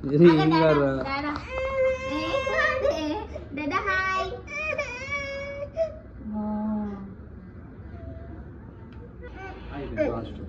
ఇది ఏం కాదురా దాదా హాయ్ లాస్ట్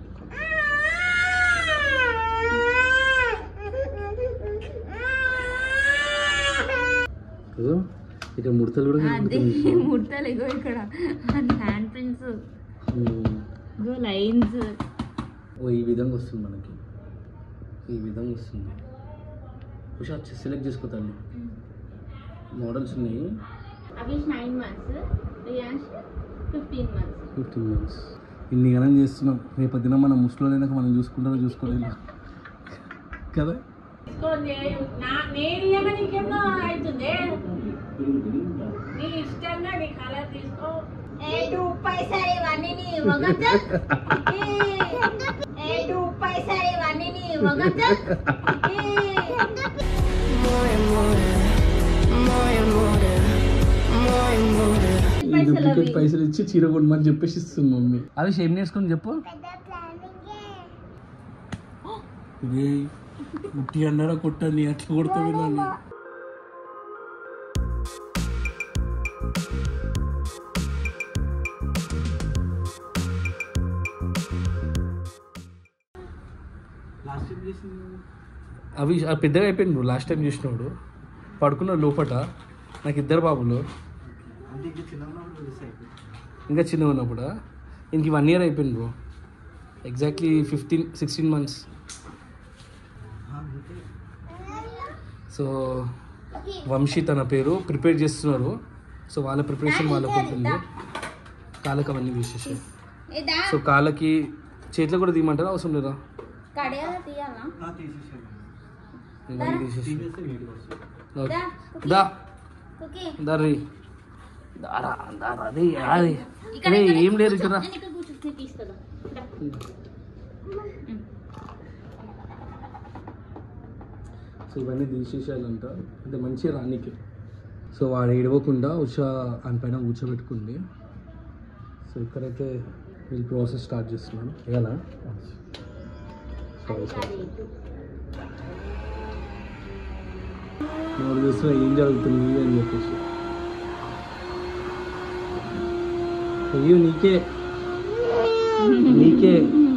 ఇదిగో, ఇక్కడ ముడతలు కూడా అదే కనిపిస్తున్నాయి. ముడతలు ఇగో ఇక్కడ హ్యాండ్ ప్రింట్స్ ఉమ్. ఇగో లైన్స్ ఓ ఈ విధంగా వస్తుంది మనకి ఈ విధంగా వస్తుంది ఉషా సెలెక్ట్ చేసుకో తల్లి మోడల్స్ ఉన్నాయి అవి nine months Riyans fifteen months fifteen months ఇన్ని గణం చేస్తున్నాం రేపు దినం మనం ముసలో లేనాక మనం చూసుకుంటారో చూసుకోలేదు కదా నేను ఏమైనా నీకేమో అవుతుంది నీ ఇష్టంగా నీ కలర్ తీసుకో ఏ టూ పైసలు ఇవన్నీ నీ మొగంతో ఏ టూ పైసలు ఇవన్నీ నీ మొగంతో ఈ డూప్లికేట్ పైసలు ఇచ్చి చీర కొనమని చెప్పేసి ఇస్తుంది మమ్మీ అవి ఏం నేర్చుకుని చెప్పు ఇదే ఉట్టి అన్నారా కొట్టని అట్లా కొడతావు నన్ను అవి ఆ పెద్దగా అయిపోయింది నువ్వు లాస్ట్ టైం చూసినప్పుడు పడుకున్న లోపట నాకు ఇద్దరు బాబులు ఇంకా చిన్నగా ఉన్నప్పుడు ఇంక వన్ ఇయర్ అయిపోయింది bro exactly fifteen sixteen months so Vamsi తన పేరు ప్రిపేర్ చేస్తున్నారు సో వాళ్ళ ప్రిపరేషన్ వాళ్ళకు ఉంటుంది కాళ్ళకి అవన్నీ తీసేసాయి ఇదా సో కాళ్ళకి చేతిలో కూడా తీయమంటారా అవసరం లేదా కడియాల తీయాలా ఇవన్నీ తీసేసి ఓకే. దా ఓకే దర్రి దారా దారా అది అది అరే ఏం లేదు ఇక్కడ నేను ఇక్కడ కూర్చొని తీస్తుందా సో ఇవన్నీ తీసేసేయాలంట అంటే మంచిగా రానికి సో వాడు ఏడవకుండా ఉషా ఆయన పైన కూర్చోబెట్టుకుంది సో ఇక్కడైతే వీళ్ళు ప్రాసెస్ స్టార్ట్ చేస్తున్నాను ఎలా సరే సరే వాళ్ళు చూస్తున్నా ఏం జరుగుతుంది అని చెప్పేసి అయ్యో నీకే నీకే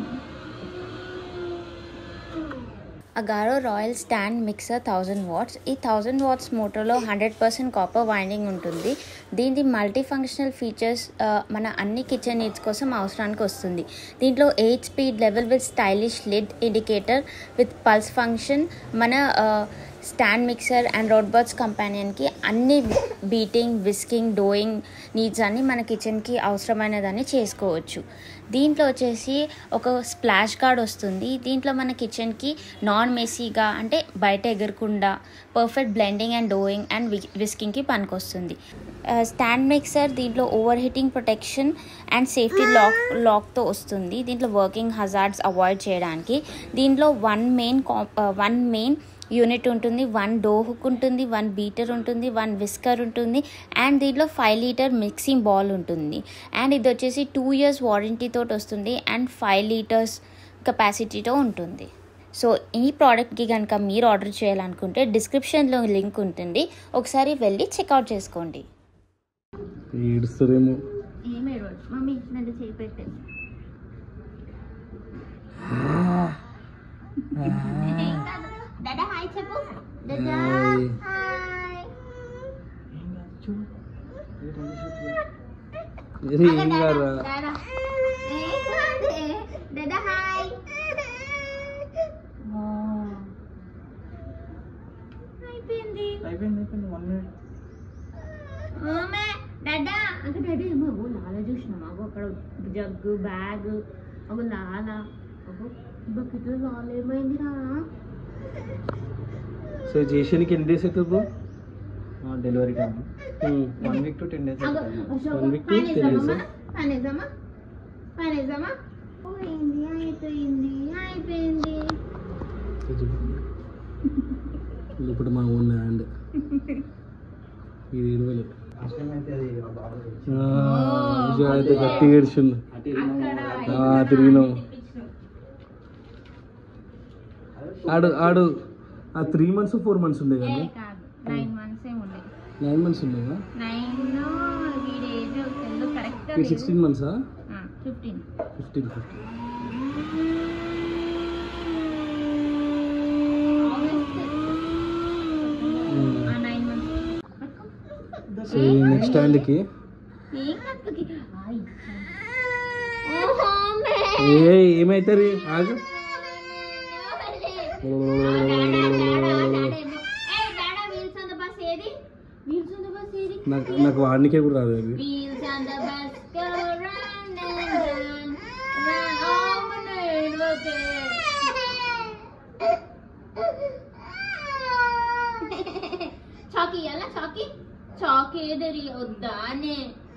Agaro royal stand mixer thousand watts ఈ థౌజండ్ వాట్స్ మోటార్లో హండ్రెడ్ పర్సెంట్ కాపర్ వైండింగ్ ఉంటుంది దీని మల్టీ ఫంక్షనల్ ఫీచర్స్ మన అన్ని కిచెన్ నీడ్స్ కోసం అవసరానికి వస్తుంది దీంట్లో eight speed level with stylish lid indicator with pulse function మన స్టాండ్ మిక్సర్ అండ్ రోడ్ బర్డ్స్ కంపానియన్కి అన్ని బీటింగ్ విస్కింగ్ డోయింగ్ నీడ్స్ అన్ని మన కిచెన్కి అవసరమైనదాన్ని చేసుకోవచ్చు దీంట్లో వచ్చేసి ఒక స్ప్లాష్ గార్డ్ వస్తుంది దీంట్లో మన కిచెన్కి నాన్ మెస్సీగా అంటే బయట ఎగరకుండా perfect blending and doing and విస్కింగ్కి పనికొస్తుంది స్టాండ్ మిక్సర్ దీంట్లో over heating protection and safety lock లాక్తో వస్తుంది దీంట్లో వర్కింగ్ హజార్డ్స్ అవాయిడ్ చేయడానికి దీంట్లో one main one main unit ఉంటుంది వన్ డో హుక్ ఉంటుంది వన్ బీటర్ ఉంటుంది వన్ విస్కర్ ఉంటుంది అండ్ దీంట్లో ఫైవ్ లీటర్ మిక్సింగ్ బాల్ ఉంటుంది అండ్ ఇది వచ్చేసి టూ ఇయర్స్ వారంటీతో వస్తుంది అండ్ ఫైవ్ లీటర్స్ కెపాసిటీతో ఉంటుంది సో ఈ ప్రోడక్ట్కి కనుక మీరు ఆర్డర్ చేయాలనుకుంటే డిస్క్రిప్షన్లో లింక్ ఉంటుంది ఒకసారి వెళ్ళి చెక్అవుట్ చేసుకోండి ఏడుస్తారేమో ఏమే మమ్మీ నన్ను చేయి పెట్టేది దాదా హాయ్ చెప్పు దాదా హాయ్. హాయ్ ఇది ఏం కాదురా దాదా ఏం కాదు దాదా హాయ్ అయిపోయింది ఓమే డాడా అక్కడ డాడీ ఏమో అగో లాల చూసినామా అగో అక్కడ జగ్గు బ్యాగ్ అగో లాల అగో బకెట్ లాల ఏమైంది రా సో చేసానికి ఎన్ని డేస్ అవుతుంది bro delivery time one week to ten days అగో అశోక్ One week to పైన ten days, వేద్దామా పైన వేద్దామా పైన వేద్దామా పోయింది అయిపోయింది అయిపోయింది ఇప్పుడు మా ఓన్ హ్యాండ్ ఇది ఇరవై అయితే అది బాగా అయితే గట్టిగా ఏడ్చింది తిరిగినావు ఆడు ఆడు ఆ త్రీ మంత్స్ ఫోర్ మంత్స్ ఉండే ఏ కదా కాదు నైన్ మంత్స్ ఏ ఉండే నైన్ మంత్స్ ఉండేగా నైన్ వీడి ఏజ్ తెలుగు కరెక్ట్ ఇది సిక్స్టీన్ మంత్సా fifteen fifteen fifteen nine months so ఈ నెక్స్ట్ హ్యాండ్కి ఏం కట్టుకి ఓహో ఏ ఏమైతుంది ఆగు నాకు నాకు వాడినికే కూడా రాదు అది Wheels on the bus go round and round, round all the night Chaki ఎలా చాకీ చాకీ ఏదరి వద్దా అనే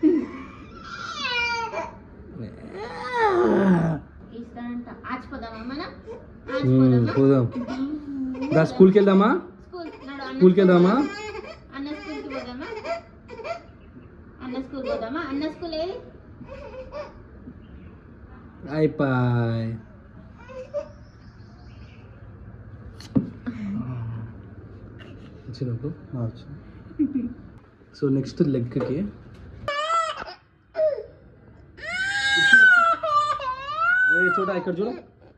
ఇస్తానంట ఆచిపోదామా మనం ఉమ్, పోదాం దా స్కూల్కి వెళ్దామా స్కూల్ నడు అన్న స్కూల్కి వెళ్దామా అన్న స్కూల్కి పోదామా అన్న స్కూల్ పోదామా అన్న స్కూల్ ఏది అయిపోయి వచ్చినప్పుడు సో నెక్స్ట్ లెగ్కి ఏ చూడ ఇక్కడ చూడ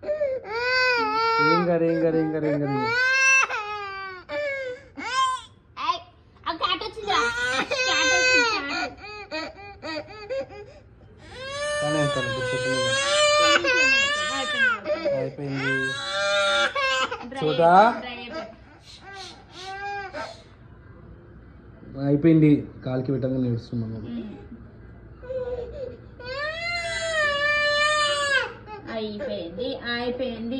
ఏం గారు ఏం గారు ఏం గారు ఏం గారు ఏయ్, ఆ క్యాట్ వచ్చిందిరా క్యాట్ వచ్చింది క్యాట్. కానీ అంటాను గుర్తుపెట్టుకుని. అయిపోయింది. అయిపోయింది డ్రై చూడా? డ్రై అయిపోయింది. అయిపోయింది కాలికి పెట్టంగా నేడుస్తున్నాను అయిపోయింది అయిపోయింది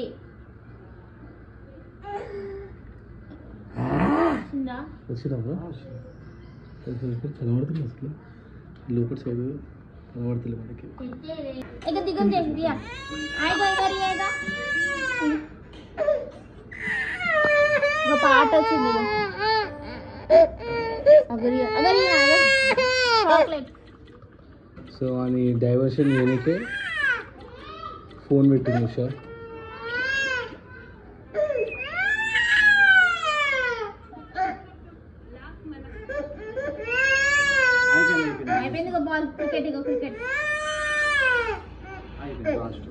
వచ్చిందా? వచ్చినప్పుడు కనబడుతుంది అసలు లోపల సైడ్ కనబడుతుంది మనకి ఇక దిగండి రియా ఆయిగా ఇక రియా ఇక ఒక పాట వచ్చింది ఇక. అగరియా అగరియా చాక్లెట్ సో అని డైవర్షన్ చేయనికే ఫోన్ పెట్టింది ఉషా అయిపోయింది ఇక బాల్ క్రికెట్ ఇక క్రికెట్ లాస్ట్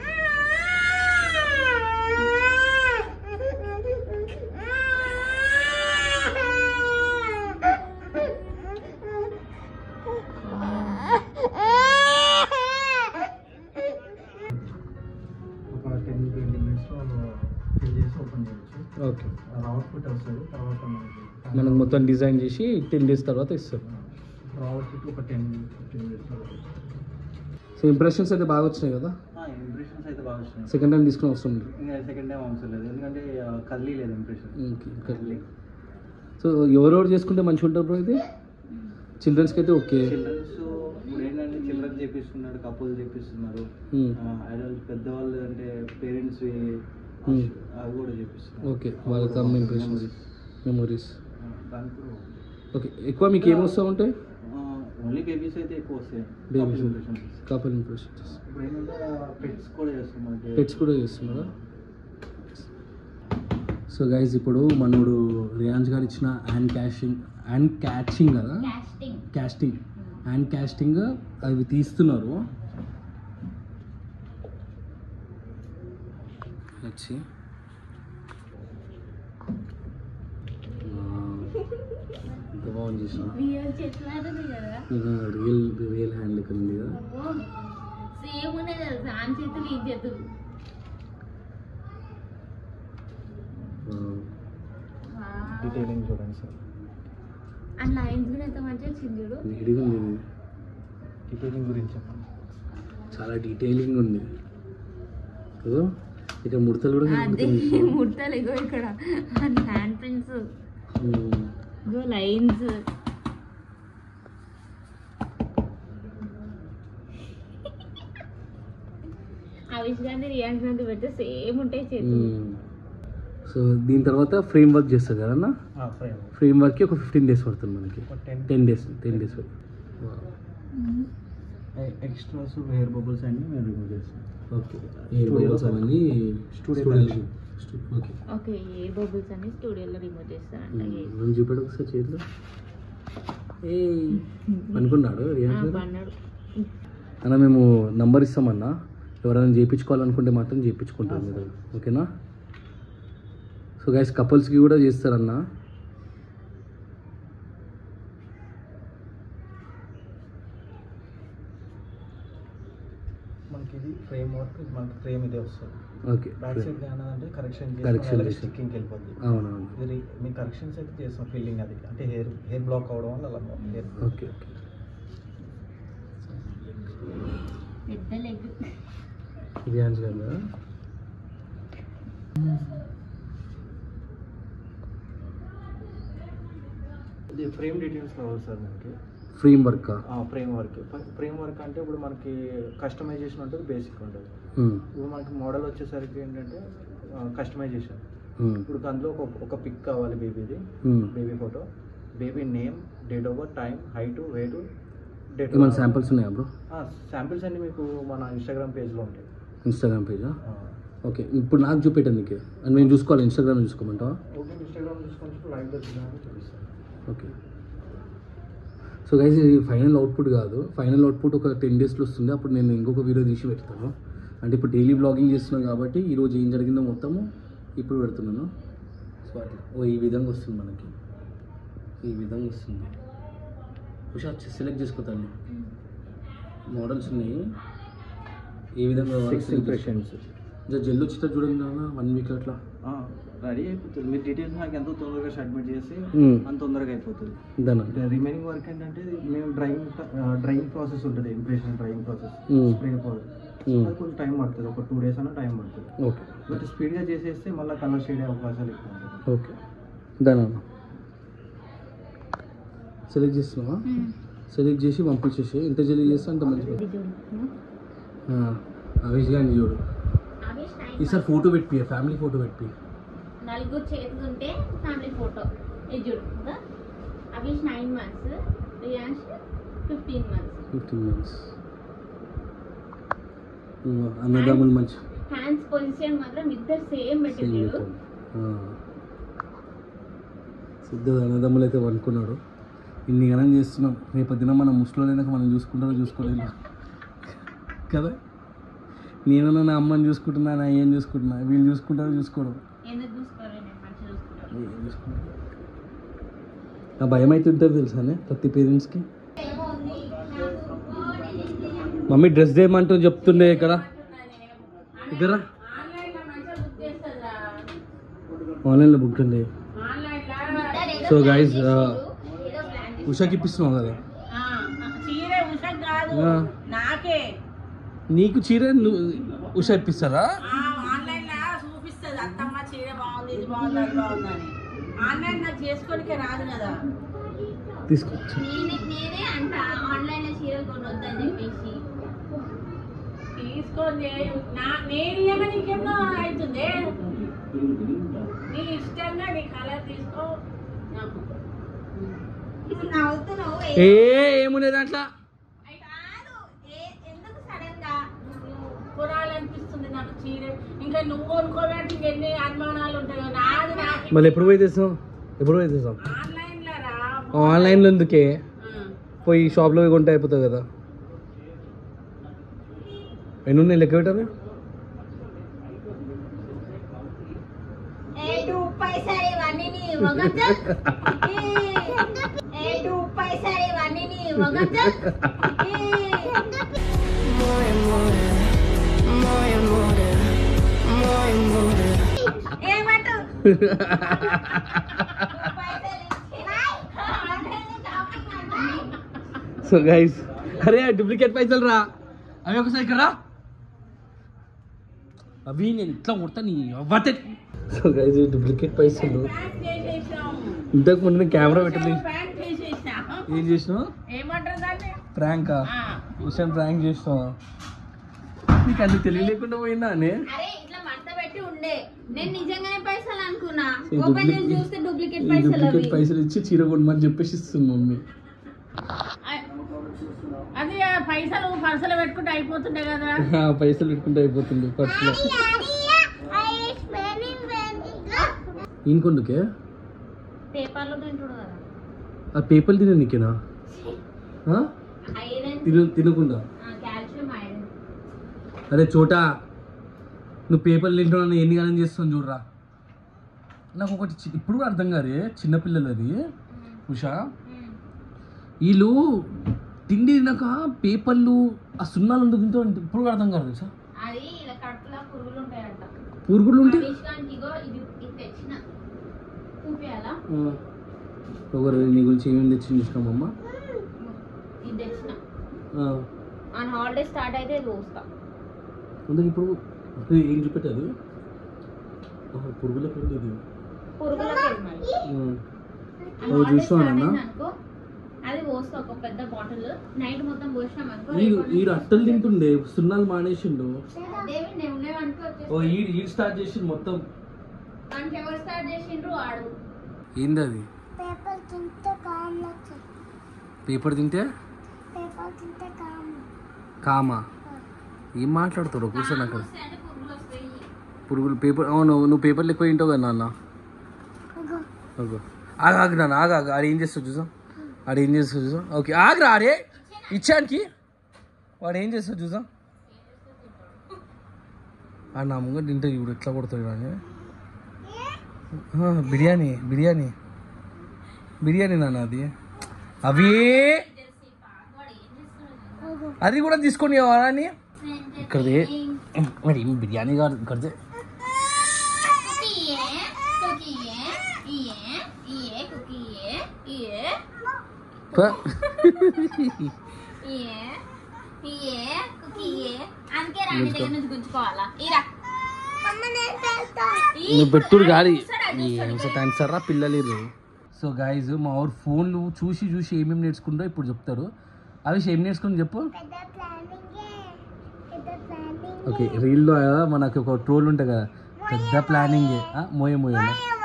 ఒక టెన్ ట్వంటీ మినిట్స్లో ఫిల్ చేసి ఓపెన్ చేయొచ్చు ఓకే అవుట్పుట్ వస్తుంది తర్వాత మనకి మనకు మొత్తం డిజైన్ చేసి టెన్ డేస్ తర్వాత ఇస్తారు అవుట్పుట్ ఒక టెన్ ఫిఫ్టీన్ మినిట్స్లో సో ఇంప్రెషన్స్ అయితే బాగా వచ్చినాయి కదా ఇంప్రెషన్స్ అయితే బాగా వచ్చినాయి సెకండ్ టైం తీసుకుని వస్తుంది ఇంకా సెకండ్ టైం అవసరం లేదు ఎందుకంటే ఆ, కదిలీ లేదు ఇంప్రెషన్ ఓకే కర్లీ సో ఎవరెవరు చేసుకుంటే మంచిగా ఉంటుంది బ్రో ఇది చిల్డ్రన్స్కి అయితే ఓకే చిల్డ్రన్స్ ఇప్పుడు ఏంటంటే చిల్డ్రన్ చేపిస్తున్నాడు కపుల్ చేపిస్తున్నారు అడల్ట్ పెద్దవాళ్ళు అంటే పేరెంట్స్ Hmm. అవి కూడా చేపిస్తున్నారు ఓకే వాళ్ళకి అమ్మ ఇంప్రెషన్స్ మెమొరీస్ ఆ, దానికి ఓకే ఎక్కువ మీకు ఏం వస్తూ ఉంటాయి ఓన్లీ బేబీస్ అయితే ఎక్కువ వస్తాయి Babies. Couple impressions. Couple impressions ఇప్పుడు ఏంటంటే పెట్స్ కూడా చేస్తున్నారు పెట్స్ కూడా చేస్తున్నారా సో గైజ్ ఇప్పుడు మనోడు రియాన్స్ గారు ఇచ్చిన హ్యాండ్ క్యాషింగ్ హ్యాండ్ క్యాచింగ్ కదా కాస్టింగ్ క్యాస్టింగ్ హ్యాండ్ క్యాస్టింగ్ అవి తీస్తున్నారు వచ్చి ఎంత బాగుంది చేసిన రియల్ చెట్లాడుతుంది కదా రియల్ రియల్ హ్యాండ్ లెక్క ఉంది కదా సేమ్ ఉన్నాయి తెలుసా ఆన్ చేతులు ఈ చేతులు Wow. డీటెయిలింగ్ చూడండి సార్ అండ్ లైన్స్ కూడా ఎంత మంచిగా వచ్చింది చూడు నీట్గా ఉంది ఇది డీటెయిలింగ్ గురించి చెప్పండి చాలా డీటెయిలింగ్ ఉంది కదా ఇక్కడ ముడతలు కూడా అదే కనబడుతున్నాయి. ముడతలు ఇగో ఇక్కడ హ్యాండ్ ప్రింట్స్ ఉమ్. ఇగో లైన్స్ అవిష్ గాంధీ రియాన్స్ గాంధీ పెడితే సేమ్ ఉంటాయి చేతులు ఉమ్. సో దీని తర్వాత ఫ్రేమ్ వర్క్ చేస్తారు కదన్నా ఫ్రేమ్ ఫ్రేమ్ వర్క్కి ఒక ఫిఫ్టీన్ డేస్ పడుతుంది మనకి ఒక ten ten days ten days extras hair bubbles అన్ని మేము రిమూవ్ చేస్తాం ఓకే ఏ బబుల్స్ అవన్నీ స్టూడియో స్టూడియోలో ఓకే ఓకే ఏ బబుల్స్ అని స్టూడియోలో రిమూవ్ చేస్తారంట మనం చూపాడు ఒకసారి చేతిలో ఏ అనుకున్నాడు రియాక్షన్ అన్నాడు అన్న మేము నంబర్ ఇస్తామన్నా ఎవరైనా చేయించుకోవాలనుకుంటే మాత్రం చేయించుకుంటాం మీరు ఓకేనా సో గైస్ కపుల్స్కి కూడా చేస్తారన్న మనకి ఇది ఫ్రేమ్ వర్క్ మనకి ఫ్రేమ్ ఇదే వస్తుంది ఓకే బ్యాక్ సైడ్ అంటే కరెక్షన్ Correction చేసి. స్టిక్కింగ్ వెళ్ళిపోద్ది అవునవును ఇది రి- మేము కరెక్షన్స్ అయితే చేస్తాం ఫిల్లింగ్ అది అంటే హెయిర్ హెయిర్ బ్లాక్ అవడం వల్ల అలా హెయిర్ ఓకే ఓకే పెద్ద లెగ్ రియాన్స్ గారు ఇది ఫ్రేమ్ డీటెయిల్స్ కావాలి సార్ మనకి frame work frame work frame work అంటే ఇప్పుడు మనకి కస్టమైజేషన్ ఉంటుంది బేసిక్ ఉంటుంది ఇప్పుడు మనకి మోడల్ వచ్చేసరికి ఏంటంటే కస్టమైజేషన్ ఇప్పుడు అందులో ఒక ఒక పిక్ కావాలి బేబీది baby photo baby name date of birth time height weight date ఏమైనా శాంపిల్స్ ఉన్నాయా బ్రో శాంపిల్స్ అన్ని మీకు మన ఇన్స్టాగ్రామ్ పేజ్లో ఉంటాయి ఇన్స్టాగ్రామ్ పేజా ఓకే ఇప్పుడు నాకు చూపెట్టండి నీకు అని మేము చూసుకోవాలి ఇన్స్టాగ్రామ్ చూసుకోమంటావా ఓకే ఇన్స్టాగ్రామ్ చూసుకుంటే లైవ్లో చూడాలని చూపిస్తాను ఓకే సో గైస్ ఇది ఫైనల్ అవుట్పుట్ కాదు ఫైనల్ అవుట్పుట్ ఒక టెన్ డేస్లో వస్తుంది అప్పుడు నేను ఇంకొక వీడియో తీసి పెడతాను అంటే ఇప్పుడు డైలీ బ్లాగింగ్ చేస్తున్నాను కాబట్టి ఈరోజు ఏం జరిగిందో మొత్తము ఇప్పుడు పెడుతున్నాను సో అట్లా ఓ ఈ విధంగా వస్తుంది మనకి ఈ విధంగా వస్తుంది ఉషా సెలెక్ట్ చేసుకోతాను మోడల్స్ ఉన్నాయి ఏ విధంగా సిక్స్ ఇంప్రెషన్స్ జెల్ వచ్చితే చూడండి నాన్న వన్ వీక్ అట్లా రెడీ అయిపోతుంది మీరు డీటెయిల్స్ నాకు ఎంతో తొందరగా సబ్మిట్ చేసి మ్మ్. అంత తొందరగా అయిపోతుంది దాని రిమైనింగ్ వర్క్ ఏంటంటే మేము డ్రైయింగ్ డ్రైయింగ్ ప్రాసెస్ ఉంటుంది ఇంప్రెషన్ డ్రైయింగ్ ప్రాసెస్ మ్మ్. స్ప్రే పౌడర్ మ్మ్. అది కొంచెం టైం పడుతుంది ఒక టూ డేస్ అన్న టైం పడుతుంది ఓకే బట్ స్పీడ్గా చేసేస్తే మళ్ళీ కలర్ షేడ్ అయ్యే అవకాశాలు ఎక్కువ ఉంటుంది ఓకే దాని సెలెక్ట్ చేస్తున్నావా సెలెక్ట్ చేసి పంపించేసి ఎంత జల్దీ చేస్తే అంత మంచిగా ఆ, అవేష్ గారిని చూడు ఈసారి ఫోటో పెట్టిపి ఫ్యామిలీ ఫోటో పెట్టిపి నలుగురు చేతులు ఉంటే ఫ్యామిలీ ఫోటో ఇది చూడు కదా? Abhish nine months Riyans fifteen months fifteen minutes అన్నదమ్ములు మంచి హ్యాండ్స్ పొజిషన్ మాత్రం ఇద్దరు సేమ్ సేమ్ పెట్టిండు పెట్టాడు సిద్ధ అన్నదమ్ములు అయితే అనుకున్నాడు ఇన్ని గణం చేస్తున్నాం రేపొద్దున మనం ముసలో లేదాక మనం చూసుకుంటారో చూసుకోలేదు కదా నేను నా అమ్మని చూసుకుంటున్నా నా ఏం చూసుకుంటున్నా వీళ్ళు చూసుకుంటారో చూసుకోవడం ఎందుకు చూసుకోరు నేను మంచిగా చూసుకుంటాను ఏం చూసుకుంటారు నా భయం అయితే ఉంటుంది తెలుసానే ప్రతి పేరెంట్స్కి మమ్మీ డ్రెస్ చేయమంటూ చెప్తుండే ఇక్కడ ఇక్కడ ఆన్లైన్లో మంచిగా బుక్ చేస్తుందా ఆన్లైన్లో బుక్ అండి ఆన్లైన్లో సో గైస్ ఉషాకి ఇప్పిస్తున్నావు కదా ఆ, చీర ఉషకు కాదు ఆ. నాకే నీకు చీర నువ్వు ఉష ఇప్పిస్తారా ఆ, ఆన్లైన్లో చూపిస్తుంది అత్తమ్మ చీర బాగుంది ఇది బాగుంది అది బాగుందని ఆన్లైన్ నాకు చేసుకోనికే రాదు కదా తీసుకోవచ్చు నేనే నేనే అంట ఆన్లైన్ లో చీరలు కొనొద్దని చెప్పేసి తీసుకొని నా నేను ఇయ్యగా నీకేమో అవుతుంది నీ ఇష్టంగా నీ కలర్ తీసుకో నాకు ఇప్పుడు నవ్వుతున్నావు ఏ ఏముంది దాంట్లో అయి కాదు ఏ- ఎందుకు సడన్ గా కొనాలనిపిస్తుంది నాకు చీర ఇంకా నువ్వు కొనుక్కోబెట్టి ఎన్ని అనుమానాలు ఉంటాయో నాది నాకు మళ్ళీ ఎప్పుడు పోయి తెస్తాం ఎప్పుడు పోయి తెస్తాం ఆన్లైన్లో రా ఆన్లైన్లో ఎందుకే ఆ. పోయి షాప్లో పోయి కొంటే అయిపోతుంది కదా ఎన్ని ఉన్నాయి లెక్క పెట్టారు ఏటు పైసలు ఇవన్నీ నీ మొగంతో ఏటు పైసలు ఇవన్నీ నీ మొగంతో ఏమంటావు సో గైస్ అరే డూప్లికేట్ పైసలు రా అవి ఒకసారి ఇక్కడ రా. అవి నేను ఇట్లా కొడతా నీ అవ్వతే సో గైస్ డూప్లికేట్ పైసలు ప్యాంట్ చేసేసాం ఇంతకు ముందు కెమెరా పెట్టింది ప్యాంట్ చేసేసాం ఏం చేసినావు ఏమంటారు దాన్ని ప్రాంకా ఆ. ఉషాన్ ప్రాంక్ చేసినావా నీకు అన్ని తెలియలేకుండా పోయిందా అని అరే ఇట్లా మడత పెట్టి ఉండే నేను నిజంగానే పైసలు అనుకున్నా ఈ ఓపెన్ చేసి duplicate- చూస్తే డూప్లికేట్ ఈ పైసలు అవి డూప్లికేట్ పైసలు ఇచ్చి చీర కొనమని చెప్పేసి ఇస్తుంది మమ్మీ అది ఆ పైసలు పర్సలు పెట్టుకుంటే అయిపోతుండే కదా ఆ, పైసలు పెట్టుకుంటే అయిపోతుంది పర్సులో ఇంకొందుకే పేపర్లో తింటుడు కదా ఆ పేపర్ తిన నీకేనా ఆ? ఐరన్ తిను తినకుండా కాల్షియం ఐరన్ అరే చోటా నువ్వు పేపర్లు తింటున్నా ఎన్ని కాలం చేస్తాను చూడరా నాకు ఒకటి చి- ఇప్పుడు కూడా అర్థం కాదే చిన్నపిల్లలది ఉషా వీళ్ళు తిండి తిన్నాక పేపర్లు ఆ సున్నాలు ఎందుకు తింటారు అంటే ఇప్పుడు కూడా అర్థం కాదు తెలుసా అది ఇలా కడుపులో పురుగులు ఉంటాయంట పురుగులు ఉంటే విషయానికి ఇగో ఇది ఇది తెచ్చిన చూపియాలా ఆ. ఒకరు నీ గురించి ఏమేమి తెచ్చి చూసినామమ్మా ఇది తెచ్చిన ఆ. మన హాలిడే స్టార్ట్ అయితే ఇది పోస్తా అందుకే ఇప్పుడు అది ఏం చూపెట్టదు ఆహా, పురుగుల పిండి ఇది పురుగులకి వెళ్ళమని ఆ. మన ఓ, హాలిడే చూసావా స్టార్ట్ నాన్న? అయింది అనుకో అది పోస్తా ఒక పెద్ద బాటిల్ నైట్ మొత్తం పోసినాం అనుకో వీడు రేపటి వీడు నుంచి అట్టలు తింటుండే సున్నాలు మానేసిండు దేవి నేను ఉండేవనుకో ఓ ఈడు ఈడు స్టార్ట్ చేసిండు మొత్తం దానికి ఎవరు స్టార్ట్ చేసిండ్రు ఆడు ఏంది అది పేపర్ తింటే కామ్ పేపర్ తింటే పేపర్ తింటే కామ్ కామా ఏం మాట్లాడుతాడు కూర్చొని అక్కడ వస్తే అంటే పురుగులు వస్తాయి పురుగులు పేపర్ అవును నువ్వు పేపర్లు ఎక్కువ తింటావు కదా నాన్న ఓకే ఆగు ఆగు నాన్న ఆగు ఆగు ఆడు ఏం చేస్తావు చూసాం ఆడు ఏం చేస్తావు చూసాం ఓకే ఆగురా ఆడే ఇచ్చానికి వాడు ఏం చేస్తావు చూసాం ఆ నా ముంగ తింటే ఇప్పుడు ఎట్లా కొడతాడు అని ఆ, బిర్యానీ బిర్యానీ బిర్యానీ నాన్న అది అవి అది కూడా తీసుకొని అని ఇక్కడది మరి ఏం బిర్యానీ కాదు ఇక్కడదే ప. అందుకే రాణి దగ్గర నుంచి గుంజుకోవాలా ఈరా నువ్వు పెట్టుడు కాదు ఏం థ్యాంక్స్ సర్రా పిల్లలు సో గాయస్ మా ఊరు ఫోన్లు చూసి చూసి ఏమేమి నేర్చుకుంటో ఇప్పుడు చెప్తారు అవి ఏం నేర్చుకుని చెప్పు పెద్ద ప్లానింగే పెద్ద ప్లానింగ్ ఓకే రీల్లో మనకి ఒక ట్రోల్ ఉంటుంది కదా పెద్ద ప్లానింగ్ మోయ మోయ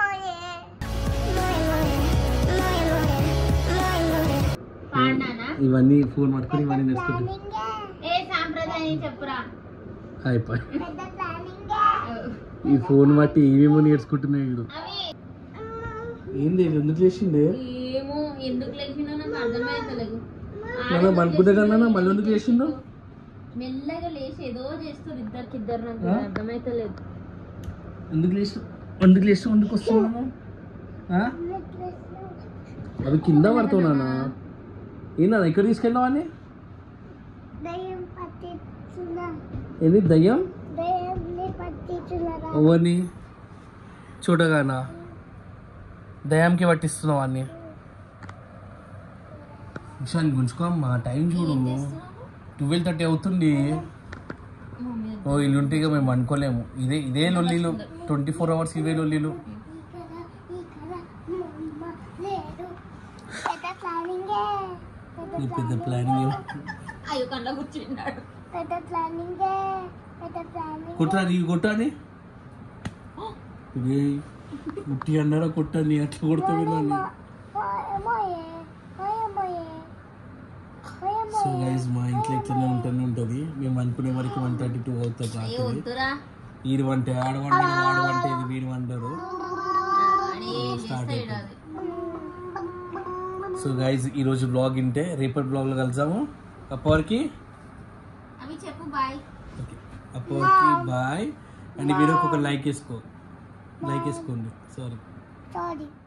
పాడినానా ఇవన్నీ ఫోన్ పట్టుకొని ఇవన్నీ నేర్చుకుంటారు ఏ సాంప్రదాయం చెప్పురా అయిపోయి పెద్ద ప్లానింగే ఈ ఫోన్ బట్టి ఏమేమో నేర్చుకుంటున్నాయి వీడు అవి ఏంది ఇది ఎందుకు చేసిండే ఏమో ఎందుకు లేచినా నాకు అర్థమైతలేదు మనం అనుకుంటే కన్నా మళ్ళీ ఎందుకు చేసిండు మెల్లగా లేచి ఏదో చేస్తారు ఇద్దరికి ఇద్దరు నాకు ఆ? అర్థమైతలేదు ఎందుకు లేచి ఎందుకు లేచి ఎందుకు వస్తున్నాము ఆ? అవి కింద పడుతున్నానా ఏందా ఇక్కడ తీసుకెళ్ళావని దయ్యం పట్టించున్నా ఏంది దయ్యం దయ్యంని పట్టించున్నారా ఎవరిని చూడగానా దయ్యంకి పట్టిస్తున్నావు అన్ని విషయాన్ని గుంజుకోమ్మా టైం చూడు ట్వెల్వ్ థర్టీ అవుతుంది ఓ ఇల్లు ఉంటే ఇక మేము అనుకోలేము ఇదే ఇదే లొల్లీలు ట్వంటీ ఫోర్ అవర్స్ ఇవే లొల్లీలు ఇక్కడ ఇక్కడ అమ్మ లేదు పెద్ద ప్లానింగే పెద్ద ఈ పెద్ద ప్లానింగ్ అయ్యో కళ్ళ కూర్చున్నాడు పెద్ద ప్లానింగే పెద్ద ప్లానింగ్ కొట్టరా నీకు కొట్టాని ఇదే ఉట్టి అన్నారా కొట్టని అట్లా కొడతావు నన్ను పోయే పోయే పోయే పోయే సో గైజ్ మా ఇంట్లో ఇట్లనే ఉంటూనే ఉంటుంది మేము అనుకునే వరకు వన్ థర్టీ టూ అవుతుంది రాత్రి వద్దురా వీరు వంటే ఆడ వంటాడు వాడు వంటే ఇది వీరు వంటారు స్టార్ట్ అవుతుంది సో గైజ్ ఈరోజు బ్లాగ్ ఇంటే రేపటి బ్లాగ్లో కలిసాము అప్పటికి అవి చెప్పు బాయ్ ఓకే అప్పటికి బాయ్ అండ్ ఈ వీడియోకి ఒక లైక్ వేసుకో లైక్ వేసుకోండి సారీ సారీ